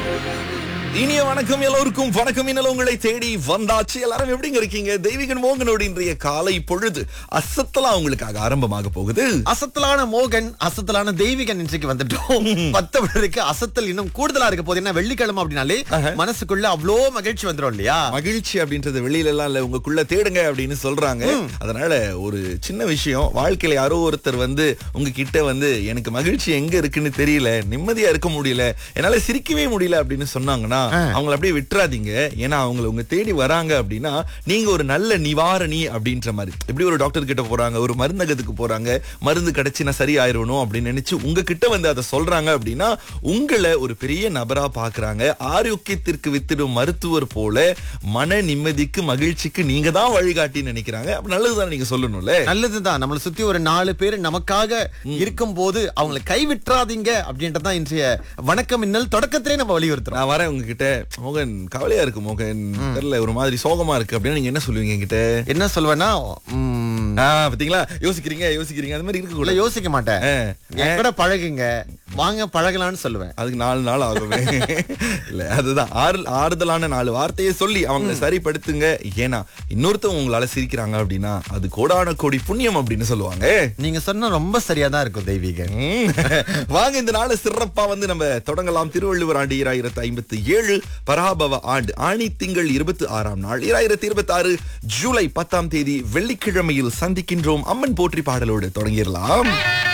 இனிய வணக்கம் எல்லோருக்கும் வணக்கம் இன்னல உங்களை தேடி வந்தாச்சு எல்லாரும் எப்படிங்க இருக்கீங்க தெய்வீகன் மோகனோட இன்றைய காலை பொழுது அசத்தலா உங்களுக்காக ஆரம்பமாக போகுது அசத்தலான மோகன் அசத்தலான தெய்வீகன் இன்றைக்கு வந்துட்டோம் பத்து பேருக்கு அசத்தல் இன்னும் கூடுதலா இருக்க போது என்ன வெள்ளிக்கிழமை அப்படின்னாலே மனசுக்குள்ள அவ்வளோ மகிழ்ச்சி வந்துரும் இல்லையா மகிழ்ச்சி அப்படின்றது வெளியில எல்லாம் இல்ல உங்களுக்குள்ள தேடுங்க அப்படின்னு சொல்றாங்க அதனால ஒரு சின்ன விஷயம் வாழ்க்கையில யாரோ ஒருத்தர் வந்து உங்ககிட்ட வந்து எனக்கு மகிழ்ச்சி எங்க இருக்குன்னு தெரியல நிம்மதியா இருக்க முடியல என்னால சிரிக்கவே முடியல அப்படின்னு சொன்னாங்கன்னா அவங்கள அப்படியே விட்டுறாதீங்க ஏன்னா அவங்கள உங்க தேடி வராங்க அப்படின்னா நீங்க ஒரு நல்ல நிவாரணி அப்படின்ற மாதிரி எப்படி ஒரு டாக்டர் கிட்ட போறாங்க ஒரு மருந்தகத்துக்கு போறாங்க மருந்து கிடைச்சு நான் சரி ஆயிரணும் அப்படின்னு நினைச்சு உங்ககிட்ட வந்து அதை சொல்றாங்க அப்படின்னா உங்களை ஒரு பெரிய நபரா பாக்குறாங்க ஆரோக்கியத்திற்கு வித்திடும் மருத்துவர் போல மன நிம்மதிக்கு மகிழ்ச்சிக்கு நீங்க தான் வழிகாட்டின்னு நினைக்கிறாங்க அப்ப நல்லதுதான் நீங்க சொல்லணும்ல நல்லதுதான் நம்மளை சுத்தி ஒரு நாலு பேர் நமக்காக இருக்கும் போது அவங்களை கைவிட்டுறாதீங்க அப்படின்றதான் இன்றைய வணக்கம் இன்னல் தொடக்கத்திலே நம்ம வலியுறுத்துறோம் நான் வரேன் உங்ககிட்ட மோகன் கவலையா இருக்கு மோகன் தெரியல ஒரு மாதிரி சோகமா இருக்கு அப்படின்னு நீங்க என்ன சொல்லுவீங்க என்கிட்ட என்ன சொல்வேன்னா உம், ஆ, பாத்தீங்களா யோசிக்கிறீங்க யோசிக்கிறீங்க அது மாதிரி இல்ல இருக்க யோசிக்க மாட்டேன் ஆ. என் கூட பழகுங்க வாங்க பழகலாம்னு சொல்லுவேன் அதுக்கு நாலு நாள் ஆகுமே இல்ல அதுதான் ஆறு ஆறுதலான நாலு வார்த்தையை சொல்லி அவங்களை சரிப்படுத்துங்க ஏன்னா இன்னொருத்தவங்க உங்களால சிரிக்கிறாங்க அப்படின்னா அது கோடான கோடி புண்ணியம் அப்படின்னு சொல்லுவாங்க நீங்க சொன்ன ரொம்ப சரியா தான் இருக்கும் தெய்வீகன் ம். வாங்க இந்த நாளை சிறப்பா வந்து நம்ம தொடங்கலாம் திருவள்ளுவர் ஆண்டு இராயிரத்து ஐம்பத்தி ஏழு பராபவ ஆண்டு ஆணி திங்கள் இருபத்தி ஆறாம் நாள் இராயிரத்தி இருபத்தி ஆறு ஜூலை பத்தாம் தேதி வெள்ளிக்கிழமையில் சந்திக்கின்றோம் அம்மன் போற்றி பாடலோடு தொடங்கிடலாம்